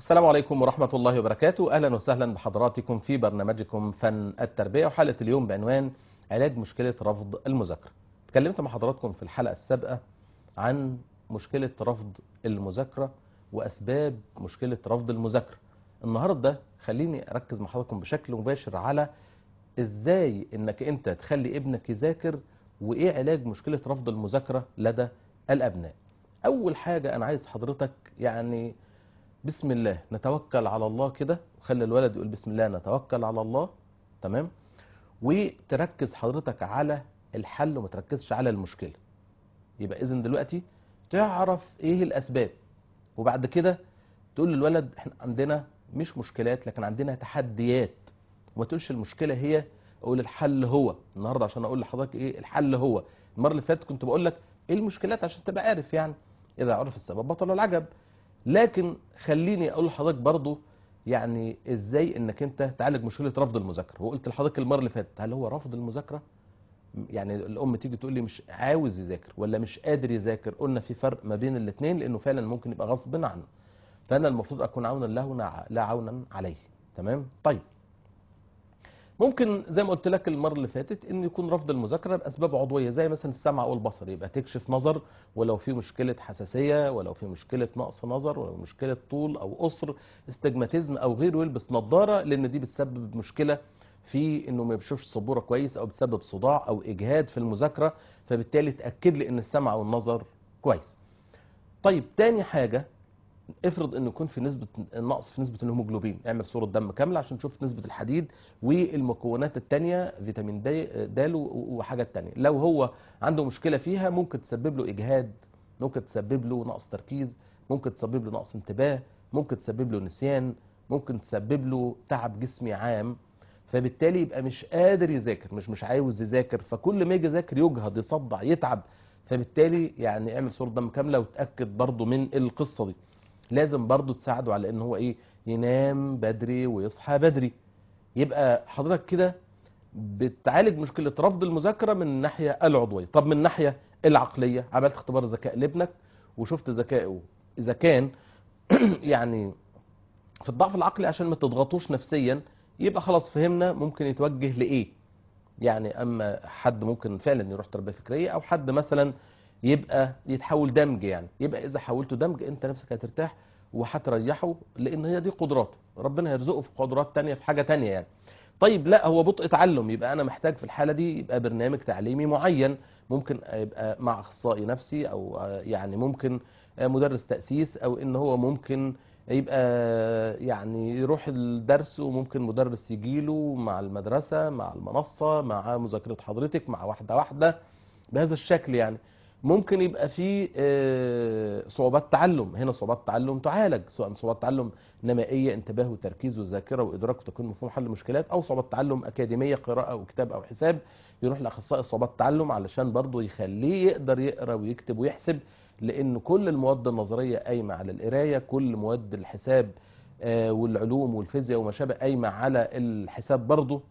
السلام عليكم ورحمة الله وبركاته أهلا وسهلا بحضراتكم في برنامجكم فن التربية وحلقة اليوم بعنوان علاج مشكلة رفض المذاكرة تكلمت مع حضراتكم في الحلقة السابقة عن مشكلة رفض المذاكرة وأسباب مشكلة رفض المذاكرة النهاردة خليني أركز مع حضراتكم بشكل مباشر على إزاي إنك أنت تخلي ابنك يذاكر وإيه علاج مشكلة رفض المذاكرة لدى الأبناء أول حاجة أنا عايز حضرتك يعني بسم الله نتوكل على الله كده وخلي الولد يقول بسم الله نتوكل على الله تمام وتركز حضرتك على الحل وما تركزش على المشكلة يبقى اذا دلوقتي تعرف ايه الاسباب وبعد كده تقول للولد احنا عندنا مش مشكلات لكن عندنا تحديات وما تقولش المشكلة هي اقول الحل هو النهارده عشان اقول لحضرتك ايه الحل هو المره اللي فاتت كنت بقول لك ايه المشكلات عشان تبقى عارف يعني اذا عرف السبب بطل العجب لكن خليني اقول لحضرتك برضو يعني ازاي انك انت تعالج مشكله رفض المذاكره وقلت لحضرتك المره اللي فاتت هل هو رفض المذاكره يعني الام تيجي تقول لي مش عاوز يذاكر ولا مش قادر يذاكر قلنا في فرق ما بين الاثنين لانه فعلا ممكن يبقى غصب عنه فانا المفروض اكون عونا له لا عونا عليه تمام طيب ممكن زي ما قلت لك المره اللي فاتت ان يكون رفض المذاكره باسباب عضويه زي مثلا السمع او البصر يبقى تكشف نظر ولو في مشكله حساسيه ولو في مشكله نقص نظر ولو مشكله طول او قصر استجماتيزم او غيره يلبس نظاره لان دي بتسبب مشكله في انه ما بيشوفش السبوره كويس او بتسبب صداع او اجهاد في المذاكره فبالتالي تاكد لي ان السمع والنظر كويس طيب تاني حاجه افرض ان يكون في نسبه نقص في نسبه الهيموجلوبين اعمل صوره دم كامله عشان نشوف نسبه الحديد والمكونات الثانيه فيتامين د د وحاجات ثانيه لو هو عنده مشكله فيها ممكن تسبب له اجهاد ممكن تسبب له نقص تركيز ممكن تسبب له نقص انتباه ممكن تسبب له نسيان ممكن تسبب له تعب جسمي عام فبالتالي يبقى مش قادر يذاكر مش مش عاوز يذاكر فكل ما يجي يذاكر يجهد يصدع يتعب فبالتالي يعني اعمل صوره دم كامله وتاكد برضه من القصه دي لازم برضه تساعده على ان هو ايه ينام بدري ويصحى بدري يبقى حضرتك كده بتعالج مشكله رفض المذاكره من الناحيه العضويه طب من الناحيه العقليه عملت اختبار ذكاء لابنك وشفت ذكائه اذا كان يعني في الضعف العقلي عشان ما تضغطوش نفسيا يبقى خلاص فهمنا ممكن يتوجه لايه يعني اما حد ممكن فعلا يروح تربيه فكريه او حد مثلا يبقى يتحول دمج يعني يبقى اذا حولته دمج انت نفسك هترتاح وهتريحه لان هي دي قدراته ربنا هيرزقه في قدرات تانية في حاجه تانية يعني طيب لا هو بطء تعلم يبقى انا محتاج في الحاله دي يبقى برنامج تعليمي معين ممكن يبقى مع اخصائي نفسي او يعني ممكن مدرس تاسيس او ان هو ممكن يبقى يعني يروح الدرس وممكن مدرس يجيله مع المدرسه مع المنصه مع مذاكره حضرتك مع واحده واحده بهذا الشكل يعني ممكن يبقى في صعوبات تعلم هنا صعوبات تعلم تعالج سواء صعوبات تعلم نمائيه انتباه وتركيز وذاكره وادراك وتكوين مفهوم حل مشكلات او صعوبات تعلم اكاديميه قراءه او كتاب او حساب يروح لاخصائي صعوبات تعلم علشان برضه يخليه يقدر يقرا ويكتب ويحسب لان كل المواد النظريه قايمه على القرايه كل مواد الحساب والعلوم والفيزياء وما شابه قايمه على الحساب برضه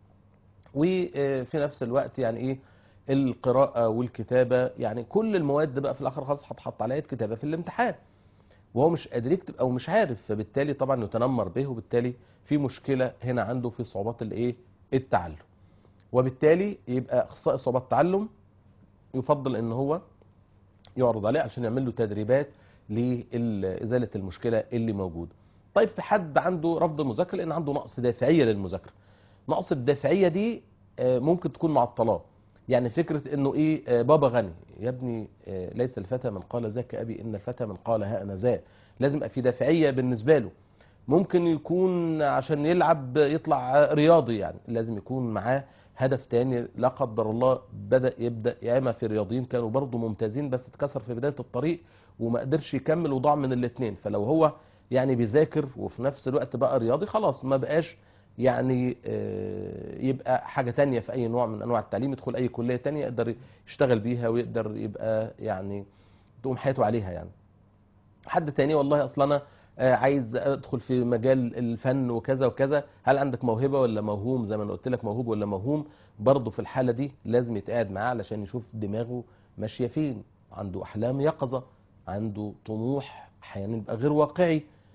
وفي نفس الوقت يعني ايه القراءة والكتابة يعني كل المواد بقى في الآخر خلاص هتحط عليها كتابة في الامتحان وهو مش قادر يكتب أو مش عارف فبالتالي طبعا يتنمر به وبالتالي في مشكلة هنا عنده في صعوبات الايه التعلم وبالتالي يبقى أخصائي صعوبات التعلم يفضل ان هو يعرض عليه عشان يعمل له تدريبات لإزالة المشكلة اللي موجودة طيب في حد عنده رفض المذاكرة لأن عنده نقص دافعية للمذاكرة نقص الدافعية دي ممكن تكون مع الطلاق يعني فكرة انه ايه بابا غني يا ابني ليس الفتى من قال ذاك ابي ان الفتى من قال ها انا ذا لازم يبقى في دافعية بالنسبة له ممكن يكون عشان يلعب يطلع رياضي يعني لازم يكون معاه هدف تاني لا قدر الله بدأ يبدأ ياما في رياضيين كانوا برضه ممتازين بس اتكسر في بداية الطريق وما قدرش يكمل وضاع من الاثنين فلو هو يعني بيذاكر وفي نفس الوقت بقى رياضي خلاص ما بقاش يعني يبقى حاجة تانية في أي نوع من أنواع التعليم يدخل أي كلية تانية يقدر يشتغل بيها ويقدر يبقى يعني تقوم حياته عليها يعني حد تاني والله أصلا أنا عايز أدخل في مجال الفن وكذا وكذا هل عندك موهبة ولا موهوم زي ما أنا قلت لك موهوب ولا موهوم برضه في الحالة دي لازم يتقعد معاه علشان يشوف دماغه ماشية فين عنده أحلام يقظة عنده طموح أحيانا يبقى غير واقعي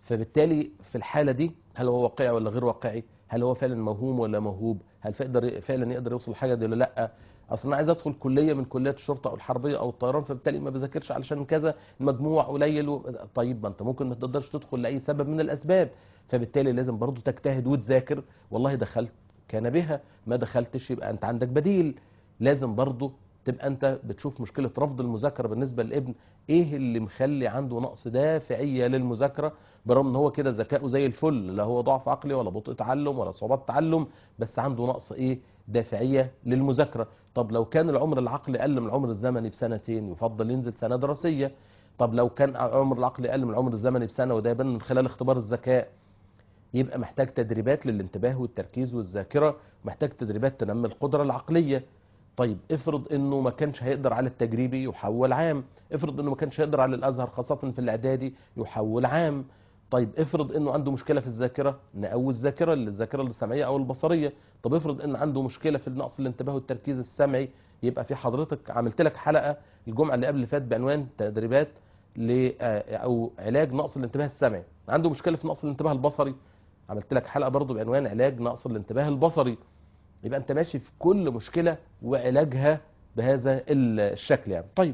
فبالتالي في الحاله دي هل هو واقعي ولا غير واقعي هل هو فعلا موهوم ولا موهوب هل فعلا فعلا يقدر يوصل لحاجه دي ولا لا اصل انا عايز ادخل كليه من كليات الشرطه او الحربيه او الطيران فبالتالي ما بذاكرش علشان كذا المجموع قليل و... طيب ما انت ممكن ما تقدرش تدخل لاي سبب من الاسباب فبالتالي لازم برضو تجتهد وتذاكر والله دخلت كان بها ما دخلتش يبقى انت عندك بديل لازم برضو تبقى انت بتشوف مشكله رفض المذاكره بالنسبه للابن ايه اللي مخلي عنده نقص دافعيه للمذاكره برغم ان هو كده ذكائه زي الفل لا هو ضعف عقلي ولا بطء تعلم ولا صعوبات تعلم بس عنده نقص ايه دافعيه للمذاكره طب لو كان العمر العقلي اقل من العمر الزمني بسنتين يفضل ينزل سنه دراسيه طب لو كان العمر العقلي اقل من العمر الزمني بسنه وده يبان من خلال اختبار الذكاء يبقى محتاج تدريبات للانتباه والتركيز والذاكره محتاج تدريبات تنمي القدره العقليه طيب افرض انه ما كانش هيقدر على التجريبي يحول عام افرض انه ما كانش هيقدر على الازهر خاصه في الاعدادي يحول عام طيب افرض انه عنده مشكله في الذاكره نقوي الذاكره الذاكره السمعيه او البصريه طب افرض ان عنده مشكله في نقص الانتباه والتركيز السمعي يبقى في حضرتك عملت لك حلقه الجمعه اللي قبل اللي فات بعنوان تدريبات ل او علاج نقص الانتباه السمعي عنده مشكله في نقص الانتباه البصري عملت لك حلقه برضو بعنوان علاج نقص الانتباه البصري يبقى انت ماشي في كل مشكله وعلاجها بهذا الشكل يعني طيب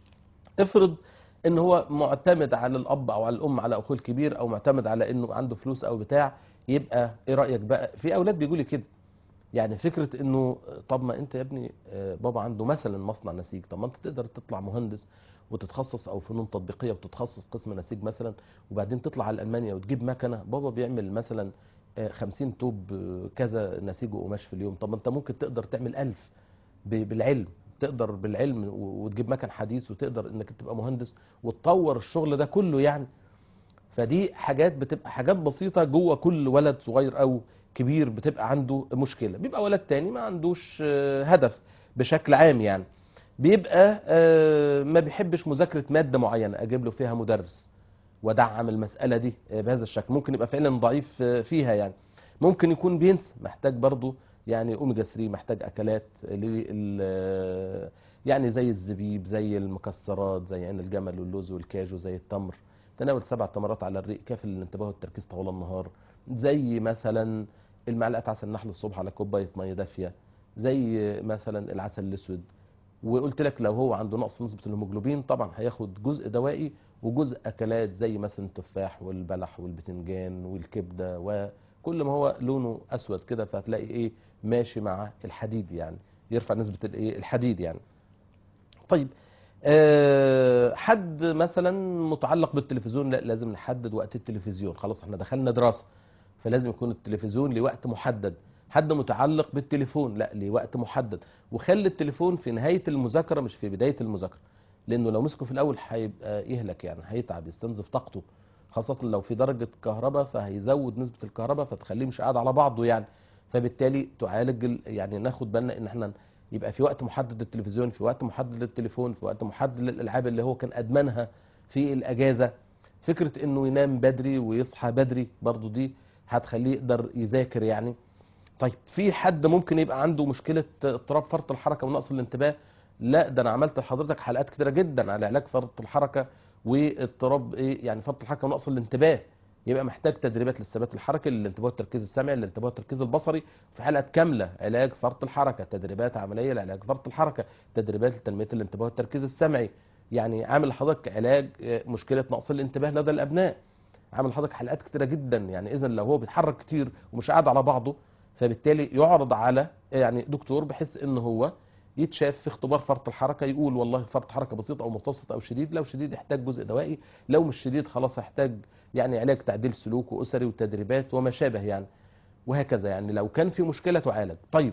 افرض ان هو معتمد على الاب او على الام على اخوه الكبير او معتمد على انه عنده فلوس او بتاع يبقى ايه رايك بقى في اولاد بيقولوا كده يعني فكره انه طب ما انت يا ابني بابا عنده مثلا مصنع نسيج طب ما انت تقدر تطلع مهندس وتتخصص او فنون تطبيقيه وتتخصص قسم نسيج مثلا وبعدين تطلع على المانيا وتجيب مكنه بابا بيعمل مثلا 50 توب كذا نسيج وقماش في اليوم طب ما انت ممكن تقدر تعمل ألف بالعلم تقدر بالعلم وتجيب مكن حديث وتقدر انك تبقى مهندس وتطور الشغل ده كله يعني فدي حاجات بتبقى حاجات بسيطة جوه كل ولد صغير او كبير بتبقى عنده مشكلة بيبقى ولد تاني ما عندوش هدف بشكل عام يعني بيبقى ما بيحبش مذاكرة مادة معينة اجيب له فيها مدرس ودعم المسألة دي بهذا الشكل ممكن يبقى فعلا ضعيف فيها يعني ممكن يكون بينسى محتاج برضو يعني اوميجا 3 محتاج اكلات يعني زي الزبيب زي المكسرات زي عين الجمل واللوز والكاجو زي التمر تناول سبع تمرات على الريق كافي للانتباه والتركيز طوال النهار زي مثلا المعلقه عسل نحل الصبح على كوبايه ميه دافيه زي مثلا العسل الاسود وقلت لك لو هو عنده نقص نسبه الهيموجلوبين طبعا هياخد جزء دوائي وجزء اكلات زي مثلا التفاح والبلح والبتنجان والكبده وكل ما هو لونه اسود كده فهتلاقي ايه ماشي مع الحديد يعني يرفع نسبه الايه الحديد يعني طيب أه حد مثلا متعلق بالتلفزيون لا لازم نحدد وقت التلفزيون خلاص احنا دخلنا دراسه فلازم يكون التلفزيون لوقت محدد حد متعلق بالتليفون لا لوقت محدد وخلي التليفون في نهايه المذاكره مش في بدايه المذاكره لانه لو مسكه في الاول هيبقى يهلك يعني هيتعب يستنزف طاقته خاصه لو في درجه كهرباء فهيزود نسبه الكهرباء فتخليه مش قاعد على بعضه يعني فبالتالي تعالج يعني ناخد بالنا ان احنا يبقى في وقت محدد للتلفزيون في وقت محدد للتليفون في وقت محدد للالعاب اللي هو كان ادمنها في الاجازه فكره انه ينام بدري ويصحى بدري برضو دي هتخليه يقدر يذاكر يعني طيب في حد ممكن يبقى عنده مشكله اضطراب فرط الحركه ونقص الانتباه لا ده انا عملت لحضرتك حلقات كتيره جدا على علاج فرط الحركه واضطراب ايه يعني فرط الحركه ونقص الانتباه يبقى محتاج تدريبات للثبات الحركي للانتباه والتركيز السمعي للانتباه والتركيز البصري في حلقات كامله علاج فرط الحركه تدريبات عمليه لعلاج فرط الحركه تدريبات لتنميه الانتباه والتركيز السمعي يعني عامل لحضرتك علاج مشكله نقص الانتباه لدى الابناء عامل لحضرتك حلقات كتيره جدا يعني اذا لو هو بيتحرك كتير ومش قاعد على بعضه فبالتالي يعرض على يعني دكتور بحيث ان هو يتشاف في اختبار فرط الحركه يقول والله فرط حركه بسيط او متوسط او شديد لو شديد يحتاج جزء دوائي لو مش شديد خلاص يحتاج يعني علاج تعديل سلوك واسري وتدريبات وما شابه يعني وهكذا يعني لو كان في مشكله تعالج طيب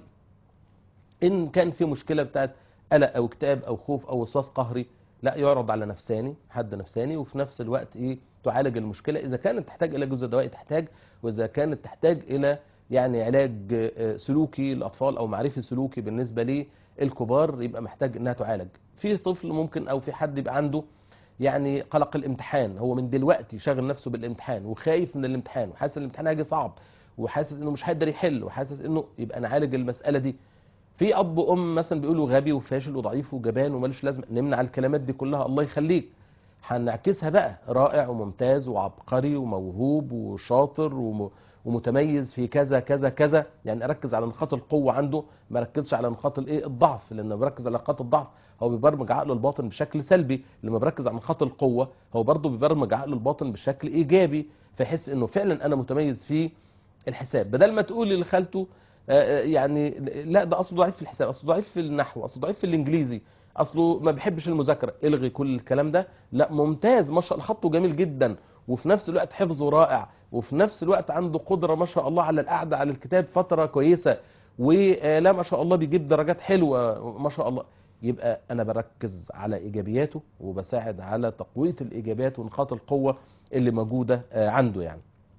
ان كان في مشكله بتاعت قلق او اكتئاب او خوف او وسواس قهري لا يعرض على نفساني حد نفساني وفي نفس الوقت ايه تعالج المشكله اذا كانت تحتاج الى جزء دوائي تحتاج واذا كانت تحتاج الى يعني علاج سلوكي للاطفال او معرفي سلوكي بالنسبه للكبار يبقى محتاج انها تعالج في طفل ممكن او في حد يبقى عنده يعني قلق الامتحان هو من دلوقتي شاغل نفسه بالامتحان وخايف من الامتحان وحاسس ان الامتحان هيجي صعب وحاسس انه مش هيقدر يحل وحاسس انه يبقى نعالج المساله دي في اب وام مثلا بيقولوا غبي وفاشل وضعيف وجبان ومالوش لازمه نمنع الكلمات دي كلها الله يخليك هنعكسها بقى رائع وممتاز وعبقري وموهوب وشاطر وم... ومتميز في كذا كذا كذا يعني اركز على نقاط القوه عنده ما ركزش على نقاط الايه الضعف لان لما بركز على نقاط الضعف هو بيبرمج عقله الباطن بشكل سلبي لما بركز على نقاط القوه هو برضه بيبرمج عقله الباطن بشكل ايجابي فيحس انه فعلا انا متميز في الحساب بدل ما تقول لخالته آه، آه، يعني لا ده اصله ضعيف في الحساب اصله ضعيف في النحو اصله ضعيف في الانجليزي اصله ما بيحبش المذاكره الغي كل الكلام ده لا ممتاز ما شاء الله خطه جميل جدا وفي نفس الوقت حفظه رائع وفي نفس الوقت عنده قدره ما شاء الله على القعده على الكتاب فتره كويسه ولا ما شاء الله بيجيب درجات حلوه ما شاء الله يبقى انا بركز على ايجابياته وبساعد على تقويه الايجابيات ونقاط القوه اللي موجوده آه، عنده يعني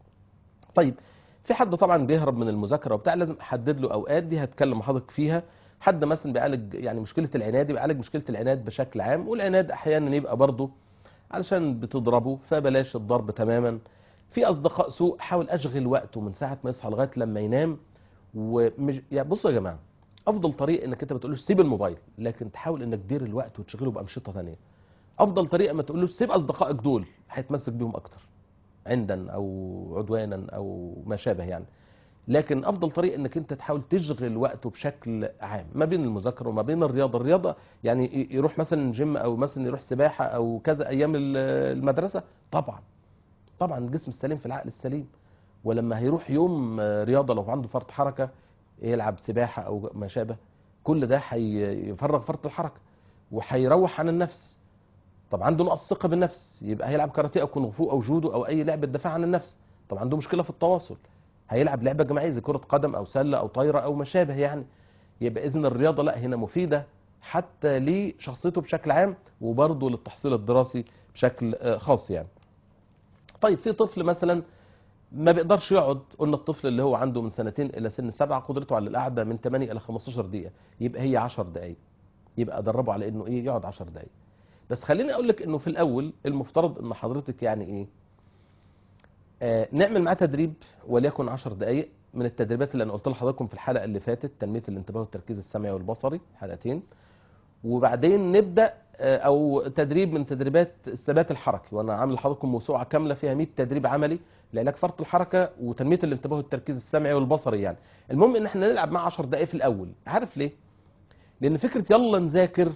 طيب في حد طبعا بيهرب من المذاكره وبتاع لازم احدد له اوقات دي هتكلم حضرتك فيها حد مثلا بيعالج يعني مشكله العناد بيعالج مشكله العناد بشكل عام والعناد احيانا يبقى برضه علشان بتضربه فبلاش الضرب تماما في اصدقاء سوء حاول اشغل وقته من ساعه ما يصحى لغايه لما ينام ومش يعني بصوا يا جماعه افضل طريق انك انت ما تقولوش سيب الموبايل لكن تحاول انك تدير الوقت وتشغله بانشطه ثانيه افضل طريقه ما تقولوش سيب اصدقائك دول هيتمسك بيهم اكتر عندا او عدوانا او ما شابه يعني لكن افضل طريق انك انت تحاول تشغل وقته بشكل عام ما بين المذاكره وما بين الرياضه الرياضه يعني ي- يروح مثلا جيم او مثلا يروح سباحه او كذا ايام ال- المدرسه طبعا طبعا الجسم السليم في العقل السليم ولما هيروح يوم آه، رياضه لو عنده فرط حركه يلعب سباحه او ما شابه كل ده هيفرغ فرط الحركه وهيروح عن النفس طب عنده نقص ثقه بالنفس يبقى هيلعب كاراتيه او كونغ فو او جودو او اي لعبه دفاع عن النفس طب عنده مشكله في التواصل هيلعب لعبه جماعيه زي كره قدم او سله او طايره او ما شابه يعني يبقى اذن الرياضه لا هنا مفيده حتى لشخصيته بشكل عام وبرضه للتحصيل الدراسي بشكل آه، خاص يعني طيب في طفل مثلا ما بيقدرش يقعد قلنا الطفل اللي هو عنده من سنتين الى سن سبعة قدرته على القعده من 8 الى 15 دقيقه يبقى هي 10 دقائق يبقى ادربه على انه ايه يقعد 10 دقائق بس خليني اقول لك انه في الاول المفترض ان حضرتك يعني ايه آه نعمل معاه تدريب وليكن 10 دقائق من التدريبات اللي انا قلت لحضراتكم في الحلقه اللي فاتت تنميه الانتباه والتركيز السمعي والبصري حلقتين وبعدين نبدا آه، او تدريب من تدريبات الثبات الحركي وانا عامل لحضراتكم موسوعه كامله فيها 100 تدريب عملي لعلاج فرط الحركه وتنميه الانتباه والتركيز السمعي والبصري يعني المهم ان احنا نلعب مع 10 دقائق في الاول عارف ليه لان فكره يلا نذاكر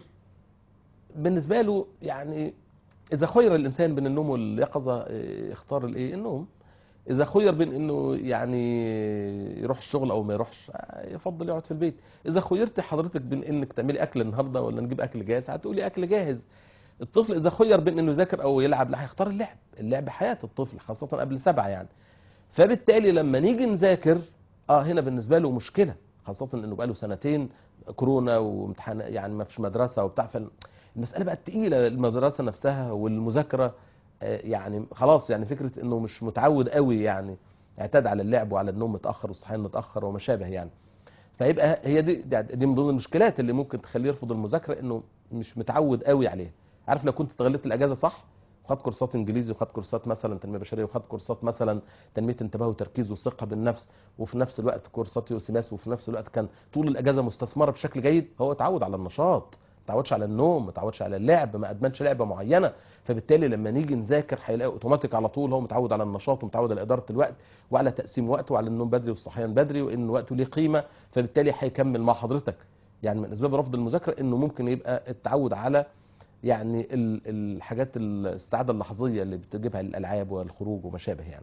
بالنسبه له يعني اذا خير الانسان بين النوم واليقظه آه، يختار الايه النوم اذا خير بين انه يعني يروح الشغل او ما يروحش آه، يفضل يقعد في البيت اذا خيرت حضرتك بين انك تعملي اكل النهارده ولا نجيب اكل جاهز هتقولي اكل جاهز الطفل اذا خير بين انه يذاكر او يلعب لا هيختار اللعب اللعب حياه الطفل خاصه قبل سبعه يعني فبالتالي لما نيجي نذاكر اه هنا بالنسبه له مشكله خاصه انه بقى له سنتين كورونا وامتحان يعني ما فيش مدرسه وبتاع فالمساله بقت تقيله المدرسه نفسها والمذاكره آه، يعني خلاص يعني فكره انه مش متعود قوي يعني اعتاد على اللعب وعلى النوم متاخر والصحيان متاخر وما شابه يعني فيبقى هي دي دي من ضمن المشكلات اللي ممكن تخليه يرفض المذاكره انه مش متعود قوي عليها عارف لو كنت استغلت الاجازه صح وخد كورسات انجليزي وخد كورسات مثلا تنميه بشريه وخد كورسات مثلا تنميه انتباه وتركيز وثقه بالنفس وفي نفس الوقت كورسات يوسيماس وفي نفس الوقت كان طول الاجازه مستثمره بشكل جيد هو اتعود على النشاط ما اتعودش على النوم ما اتعودش على اللعب ما ادمنش لعبه معينه فبالتالي لما نيجي نذاكر هيلاقي اوتوماتيك على طول هو متعود على النشاط ومتعود على اداره الوقت وعلى تقسيم وقته وعلى النوم بدري والصحيان بدري وان وقته ليه قيمه فبالتالي هيكمل مع حضرتك يعني من اسباب رفض المذاكره انه ممكن يبقى التعود على يعني ال- الحاجات السعاده اللحظيه اللي بتجيبها الالعاب والخروج وما شابه يعني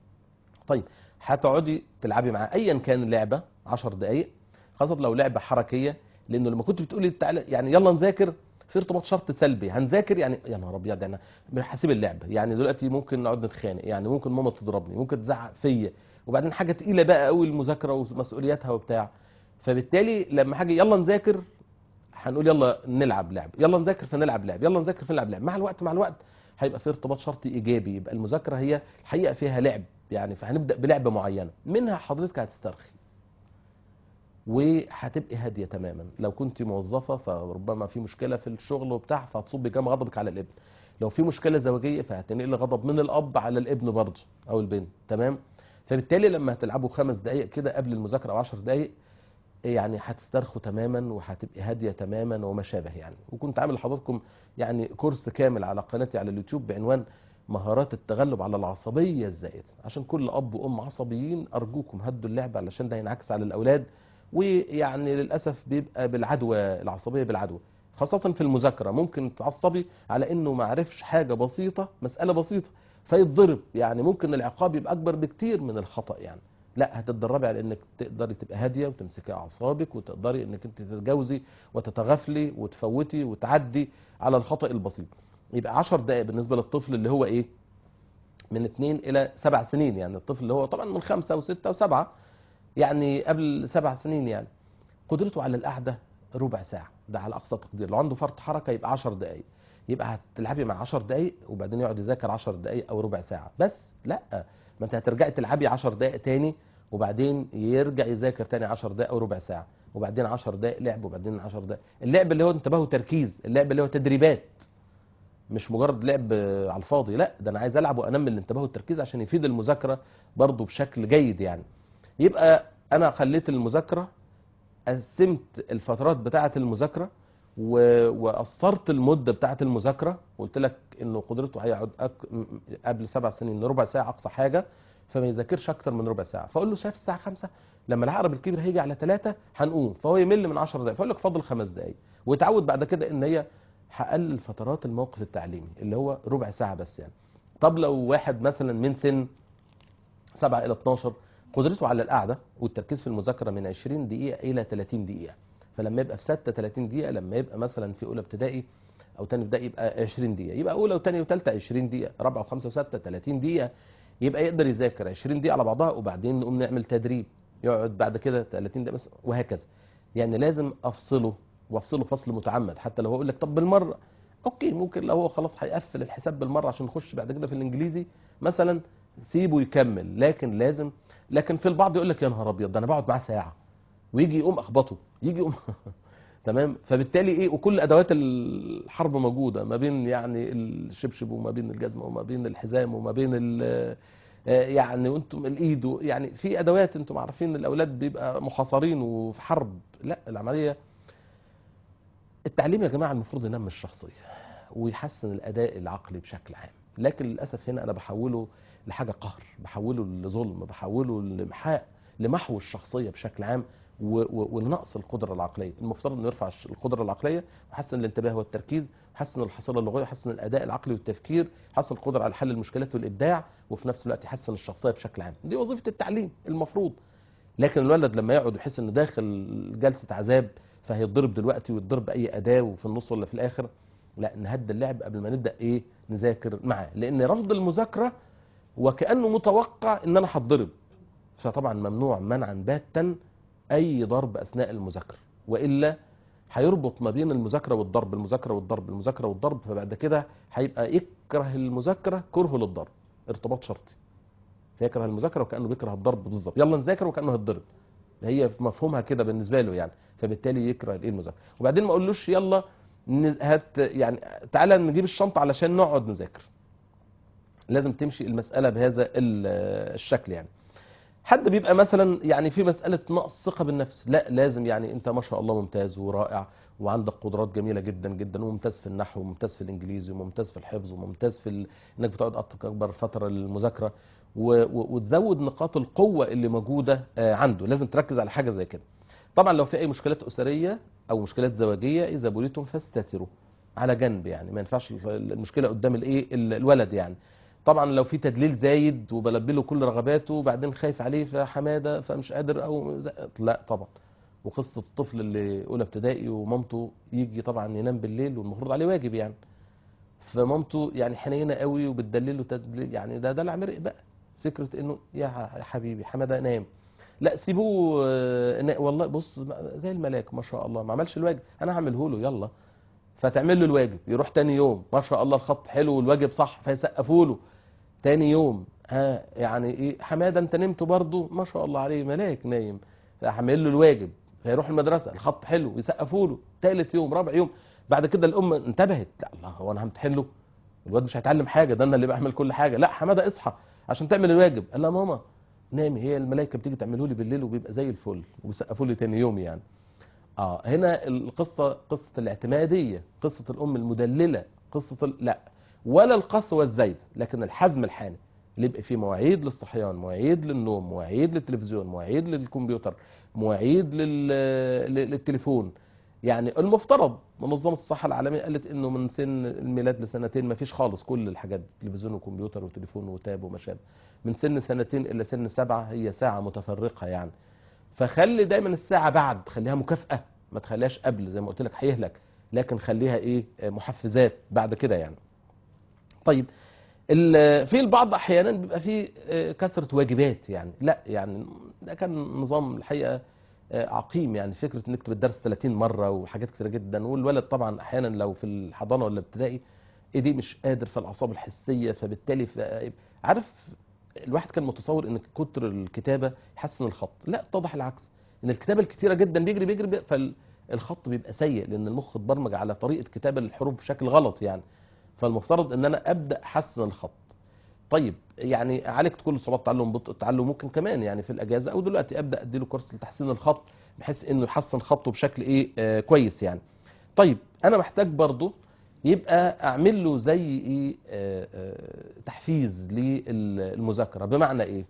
طيب هتقعدي تلعبي معاه ايا كان اللعبه 10 دقائق خاصه لو لعبه حركيه لانه لما كنت بتقولي تعالى يعني يلا نذاكر في ارتباط شرط سلبي هنذاكر يعني يا نهار ابيض يعني هسيب اللعبه يعني دلوقتي ممكن نقعد نتخانق يعني ممكن ماما تضربني ممكن تزعق فيا وبعدين حاجه تقيله بقى قوي المذاكره ومسؤولياتها وبتاع فبالتالي لما حاجه يلا نذاكر هنقول يلا نلعب لعب يلا نذاكر فنلعب لعب يلا نذاكر فنلعب لعب مع الوقت مع الوقت هيبقى في ارتباط شرطي ايجابي يبقى المذاكره هي الحقيقه فيها لعب يعني فهنبدا بلعبه معينه منها حضرتك هتسترخي وهتبقي هاديه تماما لو كنت موظفه فربما في مشكله في الشغل وبتاع فهتصبي كام غضبك على الابن لو في مشكله زوجيه فهتنقل غضب من الاب على الابن برضه او البنت تمام فبالتالي لما هتلعبوا خمس دقائق كده قبل المذاكره او 10 دقائق يعني هتسترخوا تماما وهتبقي هاديه تماما وما شابه يعني وكنت عامل لحضراتكم يعني كورس كامل على قناتي على اليوتيوب بعنوان مهارات التغلب على العصبيه الزائده عشان كل اب وام عصبيين ارجوكم هدوا اللعبه علشان ده هينعكس على الاولاد ويعني للاسف بيبقى بالعدوى العصبيه بالعدوى خاصه في المذاكره ممكن تعصبي على انه ما عرفش حاجه بسيطه مساله بسيطه فيتضرب يعني ممكن العقاب يبقى اكبر بكتير من الخطا يعني لا هتتدربي على انك تقدري تبقى هاديه وتمسكي اعصابك وتقدري انك انت تتجاوزي وتتغافلي وتفوتي وتعدي على الخطا البسيط يبقى 10 دقائق بالنسبه للطفل اللي هو ايه من 2 الى 7 سنين يعني الطفل اللي هو طبعا من 5 و6 و7 يعني قبل 7 سنين يعني قدرته على القعده ربع ساعه ده على اقصى تقدير لو عنده فرط حركه يبقى 10 دقائق يبقى هتلعبي مع 10 دقائق وبعدين يقعد يذاكر 10 دقائق او ربع ساعه بس لا ما انت هترجعي تلعبي 10 دقائق تاني وبعدين يرجع يذاكر تاني 10 دقائق او ربع ساعه وبعدين 10 دقائق لعب وبعدين 10 دقائق اللعب اللي هو انتباه وتركيز اللعب اللي هو تدريبات مش مجرد لعب على الفاضي لا ده انا عايز العب وانمي الانتباه والتركيز عشان يفيد المذاكره برضه بشكل جيد يعني يبقى انا خليت المذاكره قسمت الفترات بتاعه المذاكره و- وقصرت المده بتاعه المذاكره وقلت لك انه قدرته هيقعد أك... م- قبل سبع سنين ربع ساعه اقصى حاجه فما يذاكرش اكتر من ربع ساعه فاقول له شايف الساعه 5 لما العقرب الكبير هيجي على 3 هنقوم فهو يمل من 10 دقائق فاقول لك فاضل خمس دقائق ويتعود بعد كده ان هي هقلل فترات الموقف التعليمي اللي هو ربع ساعه بس يعني طب لو واحد مثلا من سن 7 الى 12 قدرته على القعده والتركيز في المذاكره من 20 دقيقه الى 30 دقيقه فلما يبقى في سته 30 دقيقه لما يبقى مثلا في اولى ابتدائي او تاني ابتدائي يبقى 20 دقيقه يبقى اولى وثانيه وثالثه 20 دقيقه رابعه وخمسه وسته 30 دقيقه يبقى يقدر يذاكر 20 دقيقه على بعضها وبعدين نقوم نعمل تدريب يقعد بعد كده 30 دقيقه مثلا وهكذا يعني لازم افصله وافصله فصل متعمد حتى لو هو يقول لك طب بالمره اوكي ممكن لو هو خلاص هيقفل الحساب بالمره عشان نخش بعد كده في الانجليزي مثلا سيبه يكمل لكن لازم لكن في البعض يقول لك يا نهار ابيض ده انا بقعد معاه ساعه ويجي يقوم اخبطه يجي يقوم تمام فبالتالي ايه وكل ادوات الحرب موجوده ما بين يعني الشبشب وما بين الجزمه وما بين الحزام وما بين ال- آه، يعني وانتم الايد و- يعني في ادوات انتم عارفين الاولاد بيبقى محاصرين وفي حرب لا العمليه التعليم يا جماعه المفروض ينمي الشخصيه ويحسن الاداء العقلي بشكل عام لكن للاسف هنا انا بحوله لحاجه قهر بحوله لظلم بحوله لمحاء لمحو الشخصيه بشكل عام و- و- ولنقص القدره العقليه المفترض انه يرفع الش- القدره العقليه ويحسن الانتباه والتركيز يحسن الحصيله اللغويه يحسن الاداء العقلي والتفكير يحسن القدره على حل المشكلات والابداع وفي نفس الوقت يحسن الشخصيه بشكل عام دي وظيفه التعليم المفروض لكن الولد لما يقعد يحس انه داخل جلسه عذاب فهيتضرب دلوقتي ويتضرب باي اداه وفي النص ولا في الاخر لا نهدى اللعب قبل ما نبدا ايه نذاكر معاه لان رفض المذاكره وكانه متوقع ان انا هتضرب فطبعا ممنوع منعا باتا اي ضرب اثناء المذاكره والا هيربط ما بين المذاكره والضرب المذاكره والضرب المذاكره والضرب فبعد كده هيبقى يكره المذاكره كره للضرب ارتباط شرطي فيكره المذاكره وكانه بيكره الضرب بالظبط يلا نذاكر وكانه هيتضرب هي في مفهومها كده بالنسبه له يعني فبالتالي يكره الايه المذاكره وبعدين ما اقولوش يلا ن- هات يعني تعالى نجيب الشنطه علشان نقعد نذاكر لازم تمشي المساله بهذا ال- الشكل يعني حد بيبقى مثلا يعني في مساله نقص ثقه بالنفس لا لازم يعني انت ما شاء الله ممتاز ورائع وعندك قدرات جميله جدا جدا وممتاز في النحو وممتاز في الانجليزي وممتاز في الحفظ وممتاز في ال... انك بتقعد أك- اكبر فتره للمذاكره و... و... وتزود نقاط القوه اللي موجوده آه، عنده لازم تركز على حاجه زي كده طبعا لو في اي مشكلات اسريه او مشكلات زواجيه اذا بليتم فاستتروا على جنب يعني ما ينفعش المشكله قدام الايه ال- الولد يعني طبعا لو في تدليل زايد وبلبي له كل رغباته وبعدين خايف عليه فحماده فمش قادر او ز- لا طبعا وقصه الطفل اللي اولى ابتدائي ومامته يجي طبعا ينام بالليل والمفروض عليه واجب يعني فمامته يعني حنينه قوي وبتدلله تدليل يعني ده دلع مرق بقى فكره انه يا ح- يا حبيبي حماده نام لا سيبوه آه، نا- والله بص زي الملاك ما شاء الله ما عملش الواجب انا هعمله له يلا فتعمل له الواجب يروح تاني يوم ما شاء الله الخط حلو والواجب صح فيسقفوا له تاني يوم ها يعني ايه حماده انت نمت برضه ما شاء الله عليه ملاك نايم هعمل له الواجب فيروح المدرسه الخط حلو يسقفوا له تالت يوم رابع يوم بعد كده الام انتبهت لا الله هو انا همتحن له الواد مش هيتعلم حاجه ده انا اللي بعمل كل حاجه لا حماده اصحى عشان تعمل الواجب قال لها ماما نامي هي الملائكه بتيجي تعمله لي بالليل وبيبقى زي الفل وبيسقفوا لي تاني يوم يعني اه هنا القصه قصه الاعتماديه قصه الام المدلله قصه ال... لا ولا القسوه والزيد لكن الحزم الحاني اللي يبقى فيه مواعيد للصحيان مواعيد للنوم مواعيد للتلفزيون مواعيد للكمبيوتر مواعيد لل... لل- للتليفون يعني المفترض منظمة الصحة العالمية قالت انه من سن الميلاد لسنتين ما فيش خالص كل الحاجات دي تلفزيون وكمبيوتر وتليفون وتاب وما شابه من سن سنتين الى سن سبعة هي ساعة متفرقة يعني فخلي دايما الساعة بعد خليها مكافأة ما تخليهاش قبل زي ما قلت لك هيهلك لكن خليها ايه آه، محفزات بعد كده يعني طيب ال- في البعض احيانا بيبقى فيه آه، كثره واجبات يعني لا يعني ده كان نظام الحقيقه آه، عقيم يعني فكره انك تكتب الدرس 30 مره وحاجات كتيره جدا والولد طبعا احيانا لو في الحضانه ولا ابتدائي ايديه مش قادر في الاعصاب الحسيه فبالتالي ف- عارف الواحد كان متصور ان كتر الكتابه يحسن الخط لا اتضح العكس ان الكتابه الكتيره جدا بيجري بيجري بي- فالخط بيبقى سيء لان المخ اتبرمج على طريقه كتابه الحروف بشكل غلط يعني فالمفترض ان انا ابدا احسن الخط طيب يعني عالجت كل صعوبات تعلم بطء التعلم ممكن كمان يعني في الاجازه او دلوقتي ابدا اديله كورس لتحسين الخط بحيث انه يحسن خطه بشكل ايه آه كويس يعني طيب انا محتاج برضه يبقى اعمل له زي ايه آه آه تحفيز للمذاكره بمعنى ايه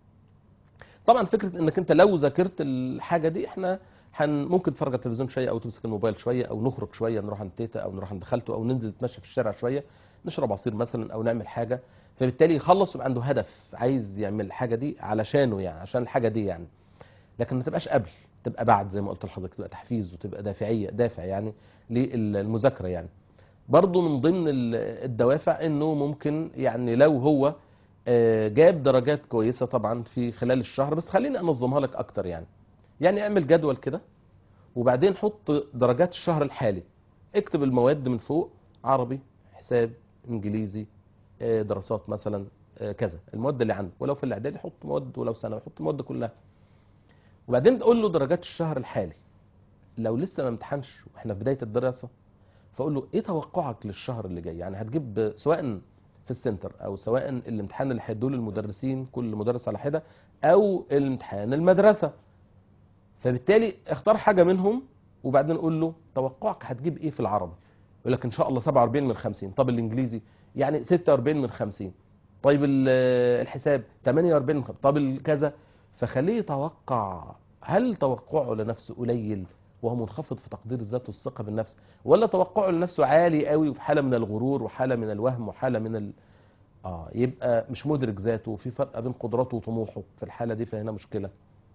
طبعا فكره انك انت لو ذاكرت الحاجه دي احنا حن ممكن تتفرج على التلفزيون شويه او تمسك الموبايل شويه او نخرج شويه نروح عند تيتا او نروح عند خالته او ننزل نتمشى في الشارع شويه نشرب عصير مثلا او نعمل حاجه فبالتالي يخلص ويبقى عنده هدف عايز يعمل الحاجه دي علشانه يعني عشان الحاجه دي يعني لكن ما تبقاش قبل تبقى بعد زي ما قلت لحضرتك تبقى تحفيز وتبقى دافعيه دافع يعني للمذاكره يعني برضه من ضمن ال- الدوافع انه ممكن يعني لو هو آه، جاب درجات كويسه طبعا في خلال الشهر بس خليني انظمها لك اكتر يعني يعني اعمل جدول كده وبعدين حط درجات الشهر الحالي اكتب المواد من فوق عربي حساب انجليزي آه، دراسات مثلا آه، كذا المواد اللي عندك ولو في الاعدادي حط مواد ولو ثانوي حط المواد كلها وبعدين تقول له درجات الشهر الحالي لو لسه ما امتحنش واحنا في بدايه الدراسه فاقول له ايه توقعك للشهر اللي جاي يعني هتجيب سواء في السنتر او سواء الامتحان اللي هيدوه للمدرسين كل مدرس على حده او الامتحان المدرسه فبالتالي اختار حاجه منهم وبعدين قول له توقعك هتجيب ايه في العربي يقول لك ان شاء الله 47 من 50 طب الانجليزي يعني 46 من 50 طيب ال- الحساب 48 من 50 طب الكذا فخليه يتوقع هل توقعه لنفسه قليل وهو منخفض في تقدير الذات والثقه بالنفس ولا توقعه لنفسه عالي قوي وفي حاله من الغرور وحاله من الوهم وحاله من ال... اه يبقى مش مدرك ذاته وفي فرق بين قدراته وطموحه في الحاله دي فهنا مشكله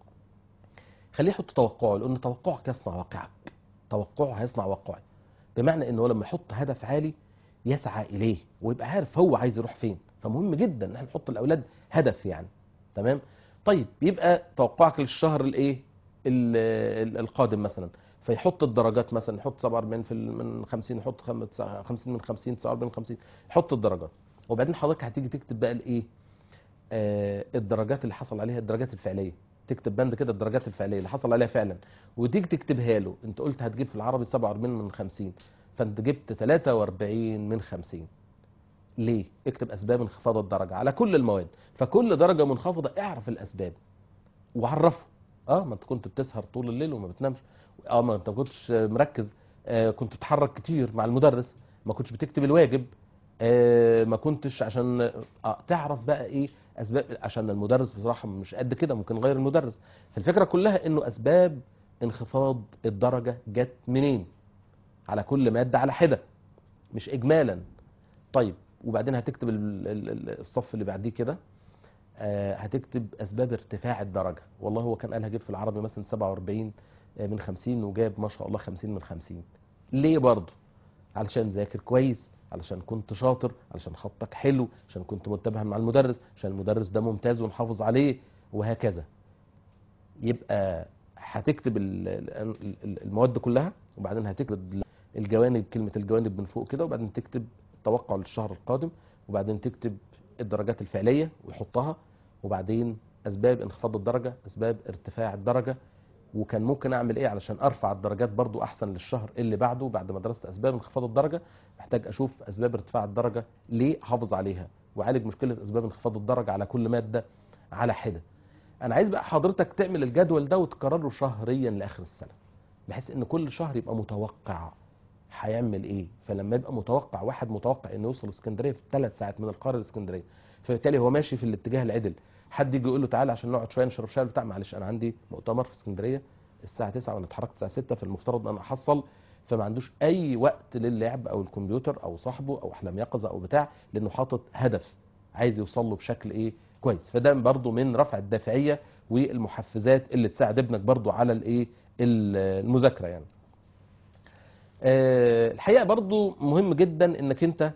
خليه يحط توقعه لان توقعك يصنع واقعك توقعه هيصنع واقعي بمعنى انه لما يحط هدف عالي يسعى اليه ويبقى عارف هو عايز يروح فين فمهم جدا ان احنا نحط الاولاد هدف يعني تمام طيب يبقى توقعك للشهر الايه ال- ال- القادم مثلا فيحط الدرجات مثلا يحط 47 في ال- من 50 يحط خم- 50 من 50 49 من 50 يحط الدرجات وبعدين حضرتك هتيجي تكتب بقى الايه آه الدرجات اللي حصل عليها الدرجات الفعليه تكتب بند كده الدرجات الفعليه اللي حصل عليها فعلا وتيجي تكتبها له انت قلت هتجيب في العربي 47 من 50 فانت جبت 43 من 50 ليه اكتب اسباب انخفاض الدرجه على كل المواد فكل درجه منخفضه اعرف الاسباب وعرفه اه ما انت كنت بتسهر طول الليل وما بتنامش اه ما انت ما كنتش مركز آه كنت بتتحرك كتير مع المدرس ما كنتش بتكتب الواجب آه ما كنتش عشان اه تعرف بقى ايه اسباب عشان المدرس بصراحه مش قد كده ممكن نغير المدرس فالفكره كلها انه اسباب انخفاض الدرجه جت منين على كل ماده على حده مش اجمالا طيب وبعدين هتكتب ال- ال- ال- الصف اللي بعديه كده آه، هتكتب اسباب ارتفاع الدرجه والله هو كان قال هجيب في العربي مثلا 47 من 50 وجاب ما شاء الله 50 من 50 ليه برضه علشان ذاكر كويس علشان كنت شاطر علشان خطك حلو عشان كنت متبه مع المدرس عشان المدرس ده ممتاز ونحافظ عليه وهكذا يبقى هتكتب ال- ال- ال- المواد كلها وبعدين هتكتب الجوانب كلمة الجوانب من فوق كده وبعدين تكتب توقع للشهر القادم وبعدين تكتب الدرجات الفعلية ويحطها وبعدين أسباب انخفاض الدرجة أسباب ارتفاع الدرجة وكان ممكن أعمل إيه علشان أرفع الدرجات برضو أحسن للشهر اللي بعده بعد ما درست أسباب انخفاض الدرجة محتاج أشوف أسباب ارتفاع الدرجة ليه أحافظ عليها وأعالج مشكلة أسباب انخفاض الدرجة على كل مادة على حدة انا عايز بقى حضرتك تعمل الجدول ده وتكرره شهريا لاخر السنه بحيث ان كل شهر يبقى متوقع هيعمل ايه فلما يبقى متوقع واحد متوقع انه يوصل اسكندريه في ثلاث ساعات من القاهره لاسكندريه فبالتالي هو ماشي في الاتجاه العدل حد يجي يقول له تعالى عشان نقعد شويه نشرب شاي بتاع معلش انا عندي مؤتمر في اسكندريه الساعه 9 وانا اتحركت الساعه 6 فالمفترض ان انا احصل فما عندوش اي وقت للعب او الكمبيوتر او صاحبه او احلام يقظه او بتاع لانه حاطط هدف عايز يوصل له بشكل ايه كويس فده برضو من رفع الدافعيه والمحفزات اللي تساعد ابنك برضو على الايه المذاكره يعني آه، الحقيقه برضو مهم جدا انك انت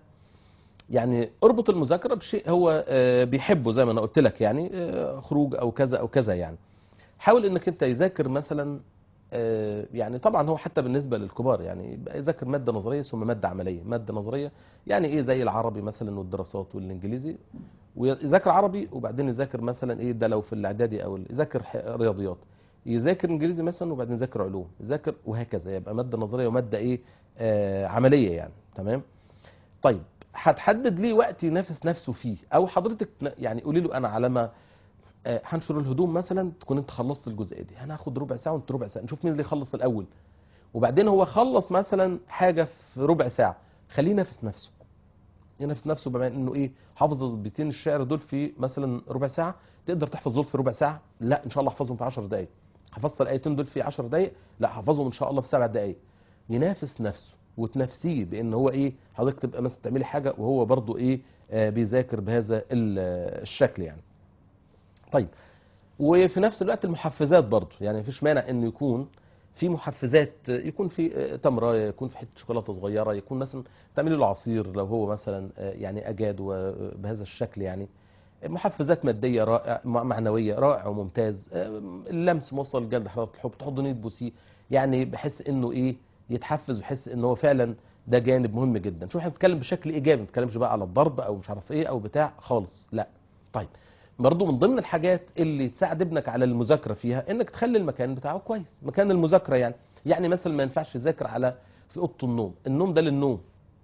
يعني اربط المذاكره بشيء هو آه، بيحبه زي ما انا قلت لك يعني آه، خروج او كذا او كذا يعني حاول انك انت يذاكر مثلا آه، يعني طبعا هو حتى بالنسبه للكبار يعني يبقى يذاكر ماده نظريه ثم ماده عمليه ماده نظريه يعني ايه زي العربي مثلا والدراسات والانجليزي ويذاكر عربي وبعدين يذاكر مثلا ايه ده لو في الاعدادي او ال- يذاكر ح- رياضيات يذاكر انجليزي مثلا وبعدين يذاكر علوم يذاكر وهكذا يبقى ماده نظريه وماده ايه آه عمليه يعني تمام طيب هتحدد ليه وقت ينافس نفسه فيه او حضرتك ن- يعني قولي له انا على ما آه، هنشر الهدوم مثلا تكون انت خلصت الجزئيه دي انا هاخد ربع ساعه وانت ربع ساعه نشوف مين اللي يخلص الاول وبعدين هو خلص مثلا حاجه في ربع ساعه خليه ينافس نفسه ينافس نفسه بما انه ايه حافظ البيتين الشعر دول في مثلا ربع ساعه تقدر تحفظ دول في ربع ساعه لا ان شاء الله احفظهم في 10 دقائق حفظت الايتين دول في 10 دقائق لا حفظهم ان شاء الله في 7 دقائق ينافس نفسه وتنافسيه بان هو ايه حضرتك تبقى مثلا تعملي حاجه وهو برضو ايه آه بيذاكر بهذا ال- الشكل يعني طيب وفي نفس الوقت المحفزات برضو يعني مفيش مانع انه يكون في محفزات يكون في تمره يكون في حته شوكولاته صغيره يكون مثلا تعملي له عصير لو هو مثلا يعني اجاد وبهذا الشكل يعني محفزات ماديه رائع معنويه رائع وممتاز اللمس موصل لجلد حراره الحب تحضنيه تبوسيه يعني بحس انه ايه يتحفز ويحس ان هو فعلا ده جانب مهم جدا شوف احنا بنتكلم بشكل ايجابي ما بنتكلمش بقى على الضرب او مش عارف ايه او بتاع خالص لا طيب برضو من ضمن الحاجات اللي تساعد ابنك على المذاكره فيها انك تخلي المكان بتاعه كويس مكان المذاكره يعني يعني مثلا ما ينفعش يذاكر على في اوضه النوم النوم ده للنوم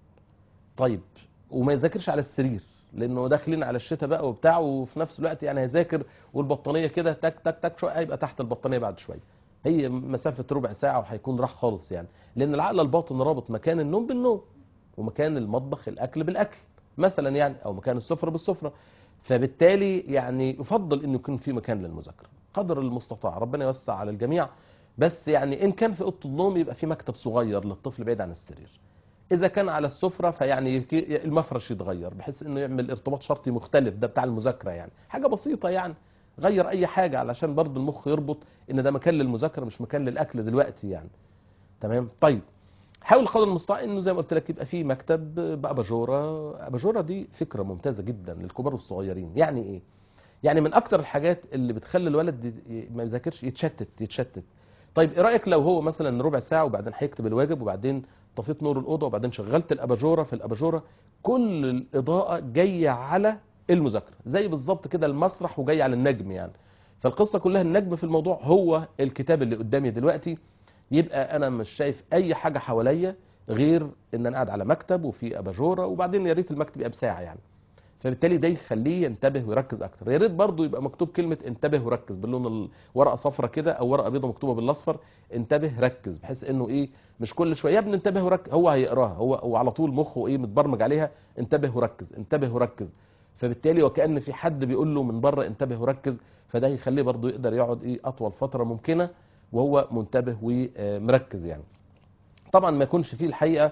طيب وما يذاكرش على السرير لانه داخلين على الشتاء بقى وبتاع وفي نفس الوقت يعني هيذاكر والبطانيه كده تك تك تك شويه هيبقى تحت البطانيه بعد شويه هي مسافه ربع ساعه وهيكون راح خالص يعني لان العقل الباطن رابط مكان النوم بالنوم ومكان المطبخ الاكل بالاكل مثلا يعني او مكان السفره بالسفره فبالتالي يعني يفضل انه يكون في مكان للمذاكره قدر المستطاع ربنا يوسع على الجميع بس يعني ان كان في اوضه النوم يبقى في مكتب صغير للطفل بعيد عن السرير اذا كان على السفره فيعني يك- المفرش يتغير بحيث انه يعمل ارتباط شرطي مختلف ده بتاع المذاكره يعني حاجه بسيطه يعني غير اي حاجه علشان برضه المخ يربط ان ده مكان للمذاكره مش مكان للاكل دلوقتي يعني تمام طيب حاول قدر المستطاع انه زي ما قلت لك يبقى في مكتب باباجوره اباجوره دي فكره ممتازه جدا للكبار والصغيرين يعني ايه يعني من اكتر الحاجات اللي بتخلي الولد ي- ما يذاكرش يتشتت يتشتت طيب ايه رايك لو هو مثلا ربع ساعه وبعدين هيكتب الواجب وبعدين طفيت نور الاوضه وبعدين شغلت الاباجوره في الاباجوره كل الاضاءه جايه على المذاكره زي بالظبط كده المسرح وجاي على النجم يعني فالقصه كلها النجم في الموضوع هو الكتاب اللي قدامي دلوقتي يبقى انا مش شايف اي حاجه حواليا غير ان انا قاعد على مكتب وفي اباجوره وبعدين يا ريت المكتب يبقى بساعه يعني فبالتالي ده يخليه ينتبه ويركز اكتر يا ريت برضه يبقى مكتوب كلمه انتبه وركز باللون الورقه صفرة كده او ورقه بيضاء مكتوبه بالاصفر انتبه ركز بحيث انه ايه مش كل شويه يا ابني انتبه وركز هو هيقراها هو هو على طول مخه ايه متبرمج عليها انتبه وركز انتبه وركز فبالتالي وكأن في حد بيقول له من بره انتبه وركز فده يخليه برضه يقدر يقعد ايه اطول فتره ممكنه وهو منتبه ومركز يعني طبعا ما يكونش فيه الحقيقه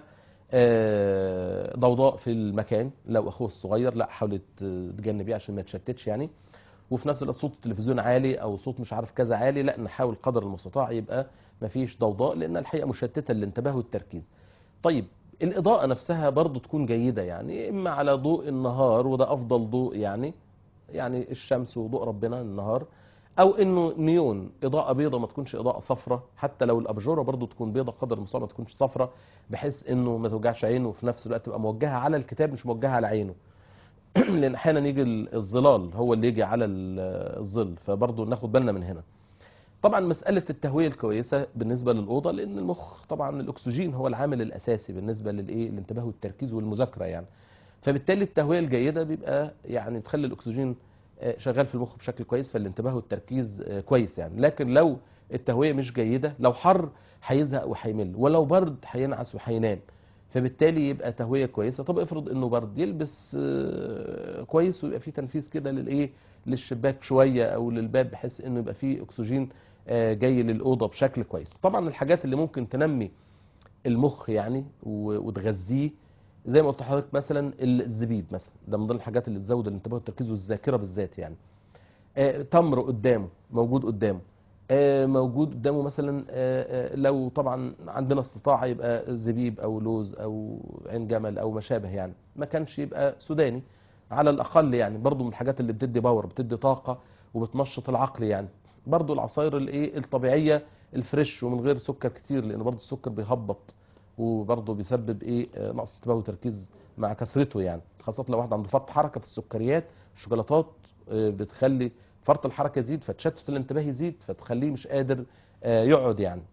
آه، ضوضاء في المكان لو اخوه الصغير لا حاول تجنبيه عشان ما يتشتتش يعني وفي نفس الوقت صوت التلفزيون عالي او صوت مش عارف كذا عالي لا نحاول قدر المستطاع يبقى ما فيش ضوضاء لان الحقيقه مشتته للانتباه والتركيز طيب الاضاءه نفسها برضو تكون جيده يعني اما على ضوء النهار وده افضل ضوء يعني يعني الشمس وضوء ربنا النهار او انه نيون اضاءه بيضاء ما تكونش اضاءه صفراء حتى لو الاباجوره برضو تكون بيضاء قدر المستطاع ما تكونش صفراء بحيث انه ما توجعش عينه وفي نفس الوقت تبقى موجهه على الكتاب مش موجهه على عينه لان احيانا يجي الظلال هو اللي يجي على ال- الظل فبرضو ناخد بالنا من هنا طبعا مسألة التهوية الكويسة بالنسبة للأوضة لأن المخ طبعا الأكسجين هو العامل الأساسي بالنسبة للإيه الانتباه والتركيز والمذاكرة يعني فبالتالي التهوية الجيدة بيبقى يعني تخلي الأكسجين آه، شغال في المخ بشكل كويس فالانتباه والتركيز آه، كويس يعني لكن لو التهويه مش جيده لو حر هيزهق وهيمل ولو برد هينعس وهينام فبالتالي يبقى تهويه كويسه طب افرض انه برد يلبس آه، كويس ويبقى فيه تنفيذ كده للايه للشباك شويه او للباب بحيث انه يبقى فيه اكسجين آه، جاي للاوضه بشكل كويس طبعا الحاجات اللي ممكن تنمي المخ يعني و- وتغذيه زي ما قلت لحضرتك مثلا الزبيب مثلا ده من ضمن الحاجات اللي تزود الانتباه والتركيز والذاكره بالذات يعني آه، تمر قدامه موجود قدامه آه، موجود قدامه مثلا آه، آه، لو طبعا عندنا استطاعه يبقى زبيب او لوز او عين جمل او ما شابه يعني ما كانش يبقى سوداني على الاقل يعني برضو من الحاجات اللي بتدي باور بتدي طاقه وبتنشط العقل يعني برضو العصاير الايه الطبيعيه الفريش ومن غير سكر كتير لان برضو السكر بيهبط وبرضه بيسبب ايه آه، نقص انتباه وتركيز مع كثرته يعني خاصه لو واحد عنده فرط حركه في السكريات الشوكولاتات آه، بتخلي فرط الحركه يزيد فتشتت الانتباه يزيد فتخليه مش قادر آه، يقعد يعني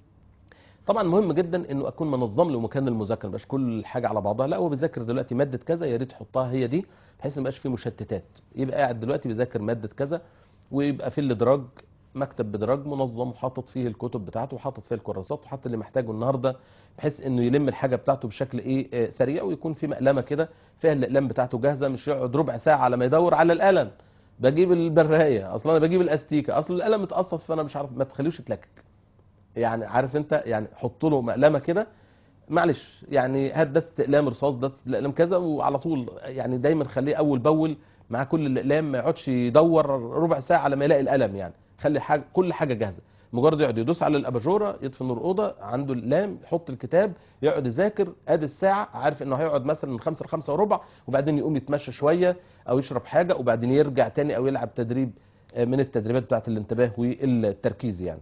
طبعا مهم جدا انه اكون منظم له مكان المذاكره مش كل حاجه على بعضها لا هو بيذاكر دلوقتي ماده كذا يا ريت تحطها هي دي بحيث ما يبقاش فيه مشتتات يبقى قاعد دلوقتي بيذاكر ماده كذا ويبقى في الادراج مكتب بدراج منظم وحاطط فيه الكتب بتاعته وحاطط فيه الكراسات وحاطط اللي محتاجه النهارده بحيث انه يلم الحاجه بتاعته بشكل ايه آه، سريع ويكون في مقلمه كده فيها الاقلام بتاعته جاهزه مش يقعد ربع ساعه على ما يدور على القلم بجيب البرايه اصلا انا بجيب الاستيكه اصل القلم اتقصف فانا مش عارف ما تخليهوش يتلكك يعني عارف انت يعني حط له مقلمه كده معلش يعني هات ده اقلام رصاص ده اقلام كذا وعلى طول يعني دايما خليه اول باول مع كل الاقلام ما يقعدش يدور ربع ساعه على ما يلاقي القلم يعني خلي حاجه كل حاجه جاهزه مجرد يقعد يدوس على الاباجوره يطفي نور الاوضه عنده الاقلام يحط الكتاب يقعد يذاكر ادي الساعه عارف انه هيقعد مثلا من 5 ل 5 وربع وبعدين يقوم يتمشى شويه او يشرب حاجه وبعدين يرجع تاني او يلعب تدريب آه، من التدريبات بتاعه الانتباه والتركيز يعني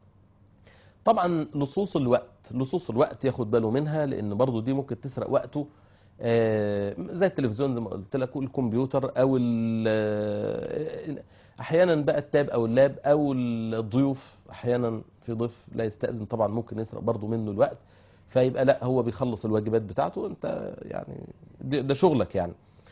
طبعا لصوص الوقت لصوص الوقت ياخد باله منها لان برضو دي ممكن تسرق وقته آه، زي التلفزيون زي ما قلت لك والكمبيوتر او ال- احيانا بقى التاب او اللاب او الضيوف احيانا في ضيف لا يستأذن طبعا ممكن يسرق برضو منه الوقت فيبقى لا هو بيخلص الواجبات بتاعته انت يعني ده ده شغلك يعني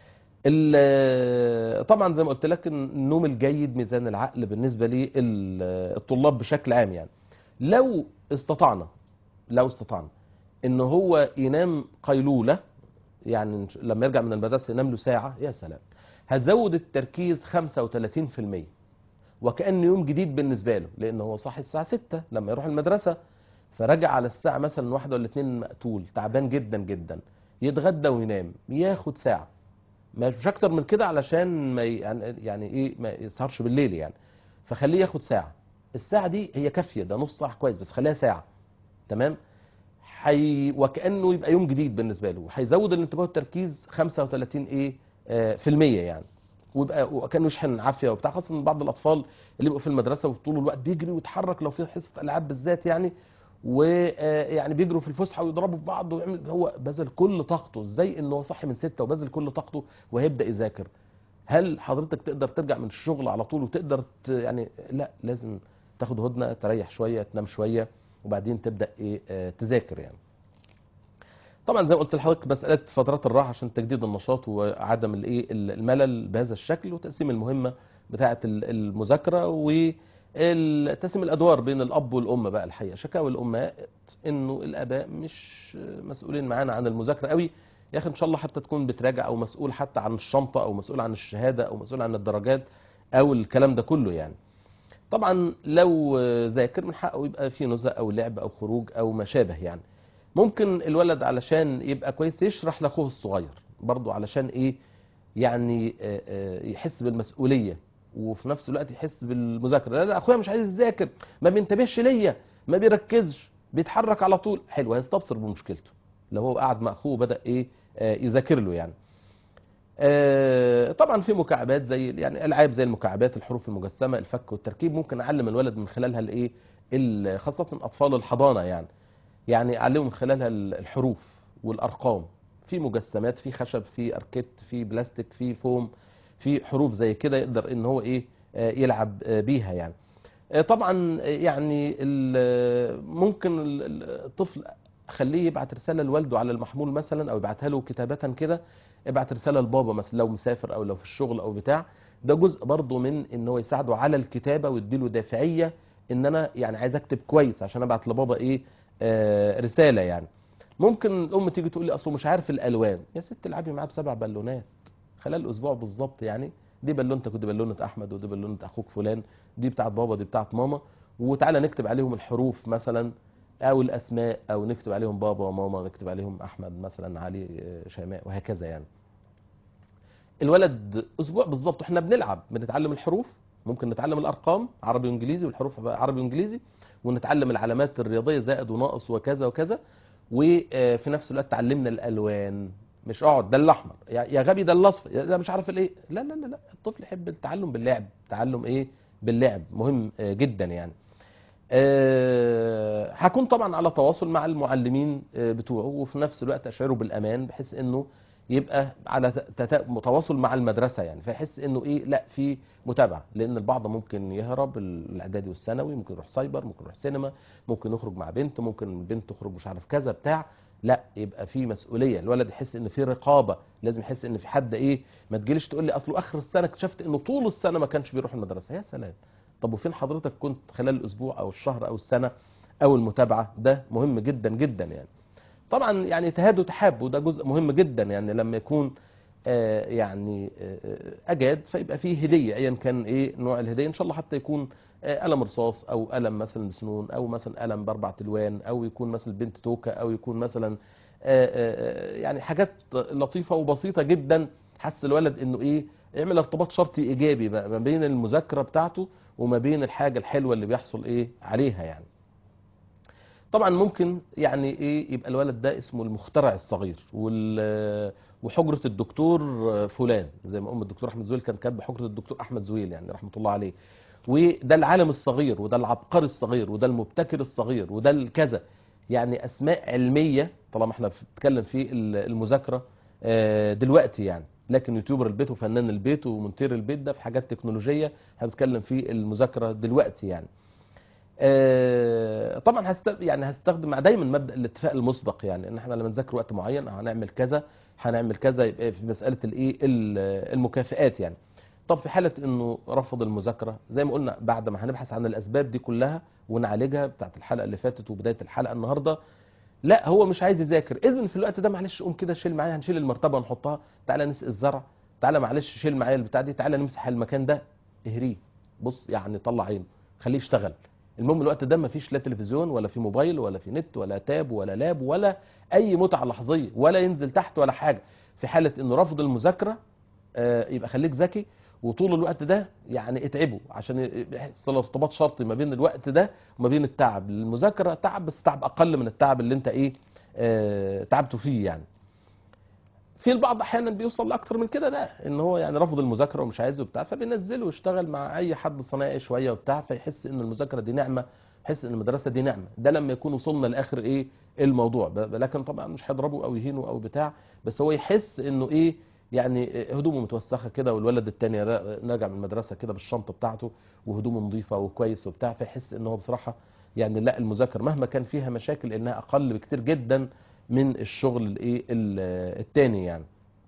ال- طبعا زي ما قلت لك النوم الجيد ميزان العقل بالنسبه للطلاب بشكل عام يعني لو استطعنا لو استطعنا ان هو ينام قيلوله يعني لما يرجع من المدرسه ينام له ساعه يا سلام هتزود التركيز 35% وكأنه يوم جديد بالنسبه له لان هو صاحي الساعه 6 لما يروح المدرسه فرجع على الساعه مثلا واحدة ولا اتنين مقتول تعبان جدا جدا يتغدى وينام ياخد ساعه مش اكتر من كده علشان ما ي- يعني يعني ايه ما يسهرش بالليل يعني فخليه ياخد ساعه الساعه دي هي كافيه ده نص ساعه كويس بس خليها ساعه تمام حي... وكانه يبقى يوم جديد بالنسبه له هيزود الانتباه والتركيز 35 ايه آه في المية يعني ويبقى وكانه يشحن عافيه وبتاع خاصه إن بعض الاطفال اللي بيبقوا في المدرسه وطول الوقت بيجري ويتحرك لو في حصه العاب بالذات يعني ويعني بيجروا في الفسحه ويضربوا في بعض ويعمل هو بذل كل طاقته ازاي ان هو صاحي من ستة وبذل كل طاقته وهيبدا يذاكر هل حضرتك تقدر ترجع من الشغل على طول وتقدر ت... يعني لا لازم تاخد هدنه تريح شويه تنام شويه وبعدين تبدا ايه آه، تذاكر يعني طبعا زي ما قلت لحضرتك مساله فترات الراحه عشان تجديد النشاط وعدم الايه الملل بهذا الشكل وتقسيم المهمه بتاعه ال- المذاكره وتقسيم الادوار بين الاب والام بقى الحقيقه شكاوى الامهات انه الاباء مش مسؤولين معانا عن المذاكره قوي يا اخي ان شاء الله حتى تكون بتراجع او مسؤول حتى عن الشنطه او مسؤول عن الشهاده او مسؤول عن الدرجات او الكلام ده كله يعني طبعا لو ذاكر من حقه يبقى في نزهه او لعب او خروج او ما شابه يعني ممكن الولد علشان يبقى كويس يشرح لاخوه الصغير برضه علشان ايه يعني آه، آه، يحس بالمسؤوليه وفي نفس الوقت يحس بالمذاكره لا لا اخويا مش عايز يذاكر ما بينتبهش ليا ما بيركزش بيتحرك على طول حلو هيستبصر بمشكلته لو هو قعد مع اخوه وبدا ايه آه، يذاكر له يعني آه، طبعا في مكعبات زي يعني العاب زي المكعبات الحروف المجسمه الفك والتركيب ممكن اعلم الولد من خلالها الايه ال- خاصه اطفال الحضانه يعني يعني اعلمه من خلالها ال- الحروف والارقام في مجسمات في خشب في اركيت في بلاستيك في فوم في حروف زي كده يقدر ان هو ايه آه، يلعب آه، بيها يعني آه، طبعا آه، يعني ال- ممكن ال- ال- الطفل خليه يبعت رساله لوالده على المحمول مثلا او يبعتها له كتابه كده ابعت رساله لبابا مثلا لو مسافر او لو في الشغل او بتاع ده جزء برضه من ان هو يساعده على الكتابه ويديله دافعيه ان انا يعني عايز اكتب كويس عشان ابعت لبابا ايه آه رساله يعني ممكن الام تيجي تقول لي اصله مش عارف الالوان يا ست العبي معاه بسبع بالونات خلال اسبوع بالظبط يعني دي بالونتك ودي بالونه احمد ودي بالونه اخوك فلان دي بتاعت بابا دي بتاعت ماما وتعالى نكتب عليهم الحروف مثلا او الاسماء او نكتب عليهم بابا وماما نكتب عليهم احمد مثلا علي آه، شيماء وهكذا يعني الولد اسبوع بالظبط احنا بنلعب بنتعلم الحروف ممكن نتعلم الارقام عربي وانجليزي والحروف بقى عربي وانجليزي ونتعلم العلامات الرياضيه زائد وناقص وكذا وكذا وفي نفس الوقت تعلمنا الالوان مش اقعد ده الاحمر يا يا غبي ده الاصفر يا ده مش عارف الايه لا لا لا لا الطفل يحب التعلم باللعب تعلم ايه باللعب مهم آه، جدا يعني آه، هكون طبعا على تواصل مع المعلمين آه، بتوعه وفي نفس الوقت اشعره بالامان بحيث انه يبقى على ت- تتا- تواصل مع المدرسه يعني فيحس انه ايه لا في متابعه لان البعض ممكن يهرب الاعدادي والثانوي ممكن يروح سايبر ممكن يروح سينما ممكن يخرج مع بنت ممكن البنت تخرج مش عارف كذا بتاع لا يبقى في مسؤوليه الولد يحس ان في رقابه لازم يحس ان في حد ايه ما تجيليش تقول لي اصله اخر السنه اكتشفت انه طول السنه ما كانش بيروح المدرسه يا سلام طب وفين حضرتك كنت خلال الاسبوع او الشهر او السنه او المتابعه ده مهم جدا جدا يعني طبعا يعني تهاد وتحاب وده جزء مهم جدا يعني لما يكون آه، يعني آه، آه، اجاد فيبقى فيه هديه ايا كان ايه نوع الهديه ان شاء الله حتى يكون آه، قلم رصاص او قلم مثلا بسنون او مثلا قلم باربع الوان او يكون مثلا بنت توكه او يكون مثلا آه، آه، آه، يعني حاجات لطيفه وبسيطه جدا حس الولد انه ايه يعمل ارتباط شرطي ايجابي بقى ما بين المذاكره بتاعته وما بين الحاجه الحلوه اللي بيحصل ايه عليها يعني طبعا ممكن يعني ايه يبقى الولد ده اسمه المخترع الصغير وال وحجره الدكتور فلان زي ما ام الدكتور احمد زويل كان كاتبه حجره الدكتور احمد زويل يعني رحمه الله عليه وده العالم الصغير وده العبقري الصغير وده المبتكر الصغير وده الكذا يعني اسماء علميه طالما احنا بنتكلم في المذاكره آه، دلوقتي يعني لكن يوتيوبر البيت وفنان البيت ومونتير البيت ده في حاجات تكنولوجيه احنا بنتكلم في المذاكره دلوقتي يعني آه، طبعا هست يعني هستخدم مع دايما مبدا الاتفاق المسبق يعني ان احنا لما نذاكر وقت معين هنعمل كذا هنعمل كذا يبقى في مساله الايه ال- المكافئات يعني طب في حاله انه رفض المذاكره زي ما قلنا بعد ما هنبحث عن الاسباب دي كلها ونعالجها بتاعت الحلقه اللي فاتت وبدايه الحلقه النهارده لا هو مش عايز يذاكر اذن في الوقت ده معلش قوم كده شيل معايا هنشيل المرتبه ونحطها تعالى نسقي الزرع تعالى معلش شيل معايا البتاع دي تعالى نمسح المكان ده اهريه بص يعني طلع عينه خليه يشتغل المهم الوقت ده مفيش لا تلفزيون ولا في موبايل ولا في نت ولا تاب ولا لاب ولا اي متعه لحظيه ولا ينزل تحت ولا حاجه في حاله انه رفض المذاكره آه، يبقى خليك ذكي وطول الوقت ده يعني اتعبه عشان يحصل ارتباط شرطي ما بين الوقت ده وما بين التعب المذاكره تعب بس تعب اقل من التعب اللي انت ايه آه، تعبته فيه يعني في البعض احيانا بيوصل لاكتر من كده لا ان هو يعني رفض المذاكره ومش عايزه وبتاع فبينزله ويشتغل مع اي حد صنايعي شويه وبتاع فيحس ان المذاكره دي نعمه يحس ان المدرسه دي نعمه ده لما يكون وصلنا لاخر ايه الموضوع ب- ب- لكن طبعا مش هيضربه او يهينه او بتاع بس هو يحس انه ايه يعني هدومه متوسخه كده والولد التاني را- راجع من المدرسه كده بالشنطه بتاعته وهدومه نظيفه وكويس وبتاع فيحس ان هو بصراحه يعني لا المذاكره مهما كان فيها مشاكل انها اقل بكتير جدا من الشغل الايه ال- التاني يعني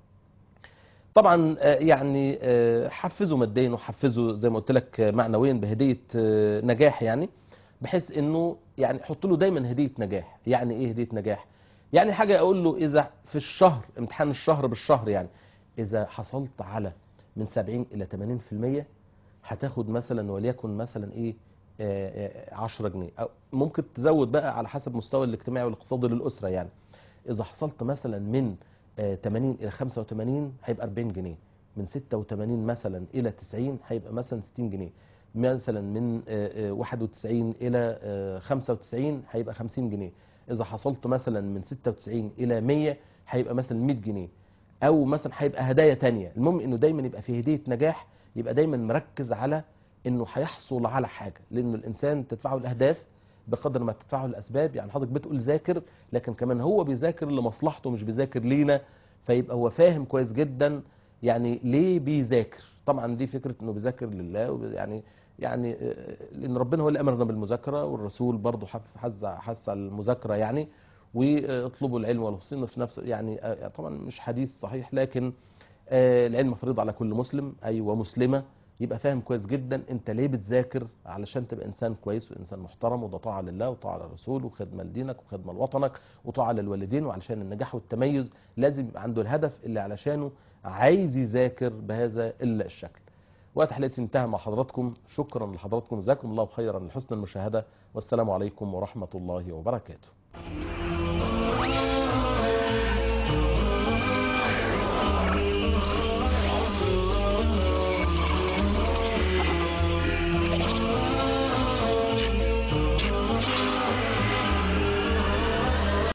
طبعا آه، يعني آه، حفزه ماديا وحفزه زي ما قلت لك آه، معنويا بهديه آه، نجاح يعني بحيث انه يعني حط له دايما هديه نجاح يعني ايه هديه نجاح يعني حاجه اقول له اذا في الشهر امتحان الشهر بالشهر يعني اذا حصلت على من 70 الى 80% هتاخد مثلا وليكن مثلا ايه آه، آه، 10 جنيه او ممكن تزود بقى على حسب مستوى الاجتماعي والاقتصادي للاسره يعني اذا حصلت مثلا من آه، 80 الى 85 هيبقى 40 جنيه من 86 مثلا الى 90 هيبقى مثلا 60 جنيه مثلا من آه، آه، 91 الى آه، 95 هيبقى 50 جنيه اذا حصلت مثلا من 96 الى 100 هيبقى مثلا 100 جنيه او مثلا هيبقى هدايا تانية المهم انه دايما يبقى في هديه نجاح يبقى دايما مركز على انه هيحصل على حاجه لان الانسان تدفعه الاهداف بقدر ما تدفعه الاسباب يعني حضرتك بتقول ذاكر لكن كمان هو بيذاكر لمصلحته مش بيذاكر لينا فيبقى هو فاهم كويس جدا يعني ليه بيذاكر طبعا دي فكره انه بيذاكر لله وب- يعني يعني آه، لان ربنا هو اللي امرنا بالمذاكره والرسول برضه حث حث حث على المذاكره يعني واطلبوا العلم والحصين في نفس يعني آه، طبعا مش حديث صحيح لكن آه، العلم فريض على كل مسلم ايوه مسلمه يبقى فاهم كويس جدا انت ليه بتذاكر علشان تبقى انسان كويس وانسان محترم وده طاعه لله وطاعه للرسول وخدمه لدينك وخدمه لوطنك وطاعه للوالدين وعلشان النجاح والتميز لازم يبقى عنده الهدف اللي علشانه عايز يذاكر بهذا الشكل وقت حلقتي انتهى مع حضراتكم شكرا لحضراتكم جزاكم الله خيرا لحسن المشاهده والسلام عليكم ورحمه الله وبركاته